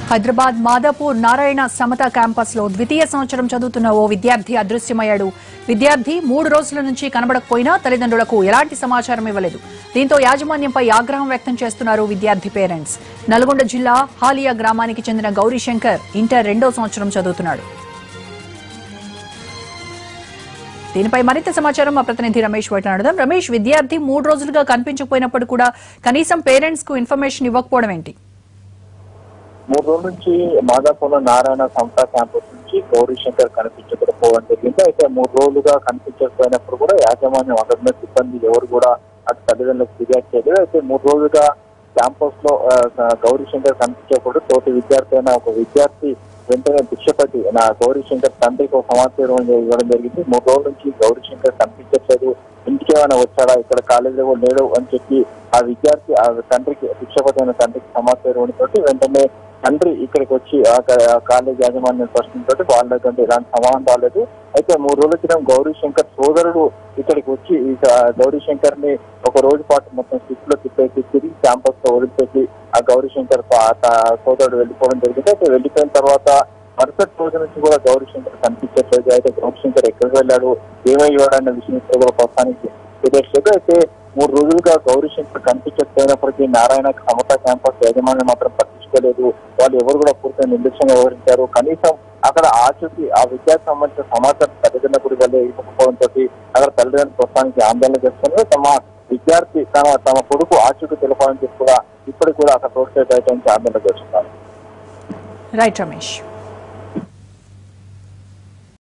Hyderabad Madhapur Narayana Samatha campus లో ద్వితీయ సంవత్సరం చదువుతున్న ఓ విద్యార్థి అదృశ్యమయ్యాడు విద్యార్థి మూడు రోజుల నుంచి కనబడకపోయినా తల్లిదండ్రులకు ఎలాంటి సమాచారం ఇవ్వలేదు దీంతో యాజమాన్యంపై ఆగ్రహం వ్యక్తం చేస్తున్నారు విద్యార్థి పేరెంట్స్ నల్గొండ జిల్లా హాలియా గ్రామానికి చెందిన గౌరీశంకర్ ఇంటర్ రెండో సంవత్సరం చదువుతున్నాడు దీనిపై మరింత సమాచారం మా ప్రతినిధి రమేష్ వైట్ అడుగుదాం రమేష్ విద్యార్థి మూడు రోజులుగా కనిపించకపోయినప్పుడు కూడా కనీసం పేరెంట్స్ కు ఇన్ఫర్మేషన్ ఇవ్వకపోవడం ఏంటి మూడు రోజుల నుంచి మాదాపూర్లో నారాయణ సంస్థ క్యాంపస్ నుంచి గౌరీ శంకర్ కనిపించకపోవడం జరిగింది అయితే మూడు రోజులుగా కనిపించకపోయినప్పుడు కూడా యాజమాన్యం అక్కడ సిబ్బంది ఎవరు కూడా అటు తల్లిదండ్రులకు ఫిర్యాదు చేయలేదు అయితే మూడు రోజులుగా క్యాంపస్ లో ఆ, గౌరీ శంకర్ కనిపించకూడదు తోటి విద్యార్థి అయిన ఒక విద్యార్థి వెంటనే భిక్షపతి నా గౌరీ శంకర్ తండ్రికి ఒక సమాచారం ఇవ్వడం జరిగింది మూడు రోజుల నుంచి గౌరీ శంకర్ కనిపించట్లేదు ఇంటికి ఏమైనా వచ్చాడా ఇక్కడ కాలేజీలో కూడా లేడు అని చెప్పి ఆ విద్యార్థి ఆ తండ్రికి భిక్షపతి అయిన తండ్రికి సమాచారం తోటి వెంటనే తండ్రి ఇక్కడికి వచ్చి ఆ క- ఆ కాలేజ్ యాజమాన్యం ప్రశ్నతో వాళ్ళ దగ్గర ఎలాంటి సమాధానం రాలేదు అయితే మూడు రోజుల క్రితం గౌరీ శంకర్ సోదరుడు ఇక్కడికి వచ్చి ఈ క- గౌరీ శంకర్ ని ఒక రోజు పాటు మొత్తం స్విచ్ లో తిప్పేసి తిరిగి క్యాంపస్ లో వదిలిపెట్టి ఆ గౌరీ శంకర్ పా- త- సోదరుడు వెళ్ళిపోవడం జరిగింది అయితే వెళ్ళిపోయిన తర్వాత మరుసటి రోజు నుంచి కూడా గౌరీ శంకర్ కనిపించట్లేదు అయితే గౌరీ శంకర్ ఎక్కడికి వెళ్ళాడు ఏమయ్యాడు అన్న విషయం ఇప్పుడు కూడా ప్రస్తుతానికి తెలియట్లేదు అయితే మూడు రోజులుగా గౌరీ శంకర్ కనిపించకపోయినప్పటికీ నారాయణ సమత క్యాంపస్ యాజమాన్యం మాత్రం పట్టించుకోలేదు వాళ్ళు ఎవరు కూడా పూర్తిగా నిర్లక్ష్యంగా వ్యవహరించారు కనీసం అక్కడ ఆచూకీ ఆ విద్యార్థి సంబంధించిన సమాచారం తల్లిదండ్రుల గుడి వల్ల ఇవ్వకపోవడంతో అక్కడ తల్లిదండ్రులు ప్రస్తుతానికి ఆందోళన చేస్తున్నారు తమ విద్యార్థి తమ తమ కొడుకు ఆచూకీ తెలపాలని చెప్పి కూడా ఇప్పటికి కూడా అక్కడ రోడ్ సైడ్ అయితే ఆందోళన చేస్తున్నారు రైట్ రమేష్